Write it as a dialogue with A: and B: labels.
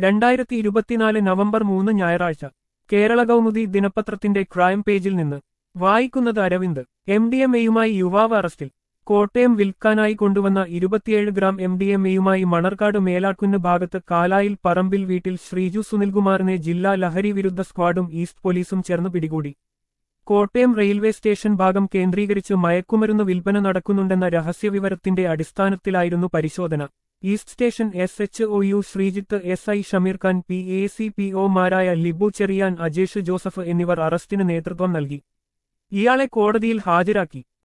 A: രണ്ടായിരത്തി ഇരുപത്തിനാല് നവംബർ മൂന്ന് ഞായറാഴ്ച കേരള കൗമുദി ദിനപത്രത്തിന്റെ ക്രൈം പേജിൽ നിന്ന് വായിക്കുന്നത് അരവിന്ദ് എം ഡി എം എയുമായി യുവാവ് അറസ്റ്റിൽ കോട്ടയം വിൽക്കാനായി കൊണ്ടുവന്ന ഇരുപത്തിയേഴ് ഗ്രാം എം ഡി എം എയുമായി മണർക്കാട് മേലാക്കുന്ന് ഭാഗത്ത് കാലായിൽ പറമ്പിൽ വീട്ടിൽ ശ്രീജു സുനിൽകുമാറിനെ ജില്ലാ ലഹരി വിരുദ്ധ സ്ക്വാഡും ഈസ്റ്റ് പോലീസും ചേർന്ന് പിടികൂടി കോട്ടയം റെയിൽവേ സ്റ്റേഷൻ ഭാഗം കേന്ദ്രീകരിച്ച് മയക്കുമരുന്ന് വിൽപ്പന നടക്കുന്നുണ്ടെന്ന രഹസ്യവിവരത്തിന്റെ അടിസ്ഥാനത്തിലായിരുന്നു പരിശോധന east station S H O U Sreejith S I Shameer Khan P A C P ഒമാരായ ലിബു ചെറിയാൻ അജേഷ് ജോസഫ് എന്നിവർ അറസ്റ്റിന് നേതൃത്വം നൽകി ഇയാളെ കോടതിയിൽ ഹാജരാക്കി